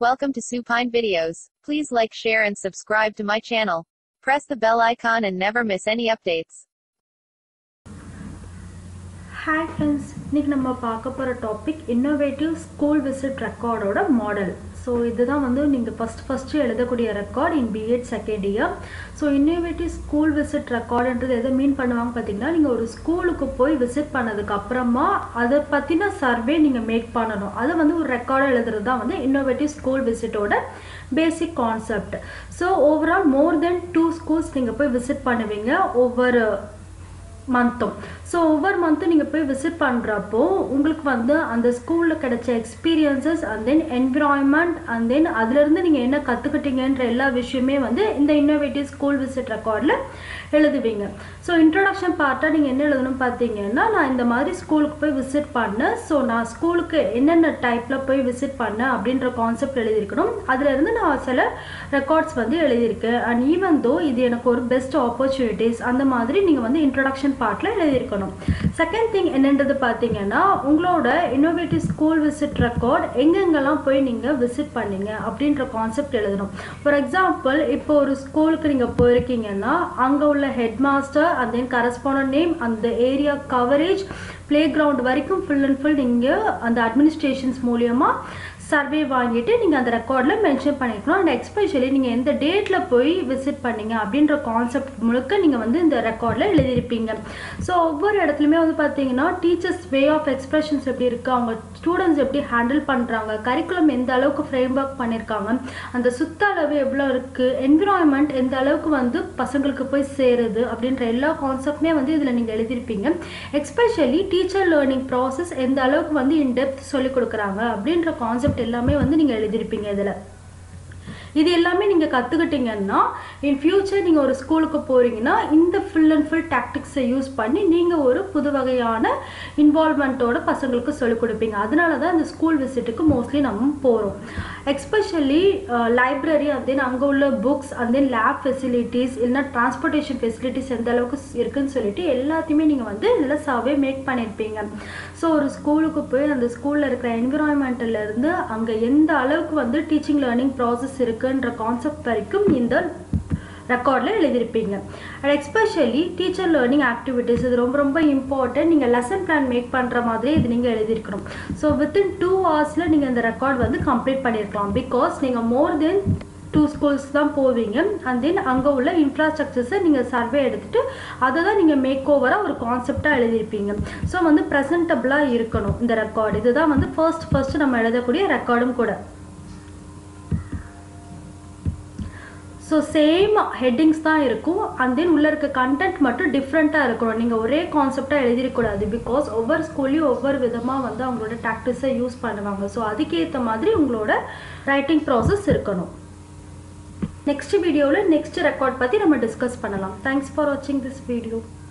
Welcome to Supine Videos. Please like, share, and subscribe to my channel. Press the bell icon and never miss any updates. Hi friends இன்றைக்கி நம்ம பார்க்க போகிற topic innovative school visit ரெக்கார்டோட model so இதுதான் வந்து நீங்கள் first first எழுதக்கூடிய record in BEd second year so innovative school visit ரெக்கார்டுன்றது எதை மீன் பண்ணுவாங்க பார்த்தீங்கன்னா நீங்கள் ஒரு ஸ்கூலுக்கு போய் விசிட் பண்ணதுக்கு அப்புறமா அதை பற்றின சர்வே நீங்கள் மேக் பண்ணணும் அதை வந்து ஒரு ரெக்கார்டை எழுதுறது தான் வந்து இன்னோவேட்டிவ் ஸ்கூல் விசிட்டோட basic concept so overall more than two schools நீங்கள் போய் விசிட் பண்ணுவீங்க ஒவ்வொரு மந்த்தும் ஸோ ஒவ்வொரு மந்த்தும் நீங்கள் போய் விசிட் பண்ணுறப்போ உங்களுக்கு வந்து அந்த ஸ்கூலில் கிடைச்ச experiences and then environment and then அதுலேருந்து நீங்கள் என்ன கற்றுக்கிட்டீங்கன்ற எல்லா விஷயமே வந்து இந்த இன்னோவேட்டிவ் ஸ்கூல் விசிட் ரெக்கார்டில் எழுதுவீங்க ஸோ இன்ட்ரடக்ஷன் பார்ட்டாக நீங்கள் என்ன எழுதணும் பார்த்தீங்கன்னா நான் இந்த மாதிரி ஸ்கூலுக்கு போய் விசிட் பண்ணேன் ஸோ நான் ஸ்கூலுக்கு என்னென்ன டைப்பில் போய் விசிட் பண்ணேன் அப்படின்ற கான்செப்ட் எழுதியிருக்கணும் அதுலேருந்து நான் சில ரெக்கார்ட்ஸ் வந்து எழுதியிருக்கேன் அண்ட் ஈவன் தோ இது எனக்கு ஒரு பெஸ்ட் ஆப்பர்ச்சுனிட்டிஸ் அந்த மாதிரி நீங்கள் வந்து இன்ட்ரடக்ஷன் பார்ட்டில் எழுதியிருக்கணும் செகண்ட் திங் என்னன்றது பார்த்தீங்கன்னா உங்களோட இன்னோவேட்டிவ் ஸ்கூல் விசிட் ரெக்கார்ட் எங்கெங்கெல்லாம் போய் நீங்கள் விசிட் பண்ணீங்க அப்படின்ற கான்செப்ட் எழுதணும் ஃபார் எக்ஸாம்பிள் இப்போ ஒரு ஸ்கூலுக்கு நீங்கள் போயிருக்கீங்கன்னா அங்கே உள்ள head master and then correspond name அந்த ஏரியா கவரேஜ் ப்ளே கிரவுண்ட் வரைக்கும் ஃபுல் அண்ட் ஃபுல் நீங்கள் அந்த அட்மினிஸ்ட்ரேஷன்ஸ் மூலியமாக சர்வே வாங்கிட்டு நீங்கள் அந்த ரெக்கார்டில் மென்ஷன் பண்ணியிருக்கணும் அண்ட் எக்ஸ்பெஷலி நீங்கள் எந்த டேட்டில் போய் விசிட் பண்ணீங்க அப்படின்ற கான்செப்ட் முழுக்க நீங்கள் வந்து இந்த ரெக்கார்டில் எழுதியிருப்பீங்க ஸோ ஒவ்வொரு இடத்துலையுமே வந்து பார்த்தீங்கன்னா டீச்சர்ஸ் வே ஆஃப் எக்ஸ்பிரஷன்ஸ் எப்படி இருக்குது அவங்க ஸ்டூடெண்ட்ஸ் எப்படி ஹேண்டில் பண்ணுறாங்க கரிக்குலம் எந்த அளவுக்கு ஃப்ரேம் ஒர்க் பண்ணியிருக்காங்க அந்த சுத்த அளவு எவ்வளோ இருக்குது என்விரான்மெண்ட் எந்த அளவுக்கு வந்து பசங்களுக்கு போய் சேருது அப்படின்ற எல்லா கான்செப்டுமே வந்து இதில் நீங்கள் எழுதியிருப்பீங்க எக்ஸ்பெஷலி டீச்சர் லேர்னிங் ப்ராசஸ் எந்த அளவுக்கு வந்து இன்டெப்த் சொல்லிக் கொடுக்குறாங்க அப்படின்ற கான்செப்ட் எல்லாமே வந்து நீங்கள் எழுதியிருப்பீங்க இதில் இது எல்லாமே நீங்கள் கற்றுக்கிட்டீங்கன்னா இன் ஃபியூச்சர் நீங்கள் ஒரு ஸ்கூலுக்கு போகிறீங்கன்னா இந்த ஃபுல் அண்ட் ஃபுல் டாக்டிக்ஸை யூஸ் பண்ணி நீங்கள் ஒரு புது வகையான இன்வால்மெண்ட்டோட பசங்களுக்கு சொல்லிக் கொடுப்பீங்க அதனால தான் இந்த ஸ்கூல் விசிட்டுக்கு மோஸ்ட்லி நம்ம போகிறோம் எக்ஸ்பெஷலி லைப்ரரி அண்ட் தென் அங்கே உள்ள books and then lab facilities இல்லைனா டிரான்ஸ்போர்ட்டேஷன் ஃபெசிலிட்டிஸ் எந்த அளவுக்கு இருக்குன்னு சொல்லிட்டு எல்லாத்தையுமே நீங்கள் வந்து இதில் சர்வே மேக் பண்ணியிருப்பீங்க ஸோ ஒரு ஸ்கூலுக்கு போய் அந்த ஸ்கூலில் இருக்கிற என்விரான்மெண்ட்டிலேருந்து அங்கே எந்த அளவுக்கு வந்து டீச்சிங் லேர்னிங் ப்ராசஸ் இருக்குன்ற கான்செப்ட் வரைக்கும் இந்த ரெக்கார்டில் எழுதியிருப்பீங்க and especially teacher learning activities இது ரொம்ப ரொம்ப இம்பார்ட்டன்ட் நீங்கள் லெசன் பிளான் மேக் பண்ணுற மாதிரி இது நீங்கள் எழுதியிருக்கணும் ஸோ வித்தின் டூ ஹவர்ஸில் நீங்கள் இந்த ரெக்கார்ட் வந்து கம்ப்ளீட் பண்ணியிருக்கலாம் பிகாஸ் நீங்கள் மோர் தென் டூ ஸ்கூல்ஸ் தான் போவீங்க அண்ட் தென் அங்கே உள்ள இன்ஃப்ராஸ்ட்ரக்சர்ஸை நீங்கள் சர்வே எடுத்துகிட்டு அதை தான் நீங்கள் மேக் ஓவராக ஒரு கான்செப்டாக எழுதியிருப்பீங்க ஸோ வந்து ப்ரெசன்டபுளாக இருக்கணும் இந்த ரெக்கார்டு இதுதான் வந்து ஃபர்ஸ்ட் ஃபர்ஸ்ட் நம்ம எழுதக்கூடிய ரெக்கார்டும் கூட ஸோ சேம் ஹெட்டிங்ஸ் தான் இருக்கும் அண்ட் தென் உள்ளே இருக்க கண்டென்ட் மட்டும் டிஃப்ரெண்ட்டாக இருக்கணும் நீங்கள் ஒரே கான்செப்டாக எழுதிடக்கூடாது பிகாஸ் ஒவ்வொரு ஸ்கூல்லையும் ஒவ்வொரு விதமாக வந்து அவங்களோட டாக்டிஸை யூஸ் பண்ணுவாங்க ஸோ அதுக்கேற்ற மாதிரி உங்களோட ரைட்டிங் ப்ராசஸ் இருக்கணும் நெக்ஸ்ட் வீடியோவில் நெக்ஸ்ட் ரெக்கார்ட் பற்றி நம்ம டிஸ்கஸ் பண்ணலாம் தேங்க்ஸ் ஃபார் வாட்சிங் திஸ் வீடியோ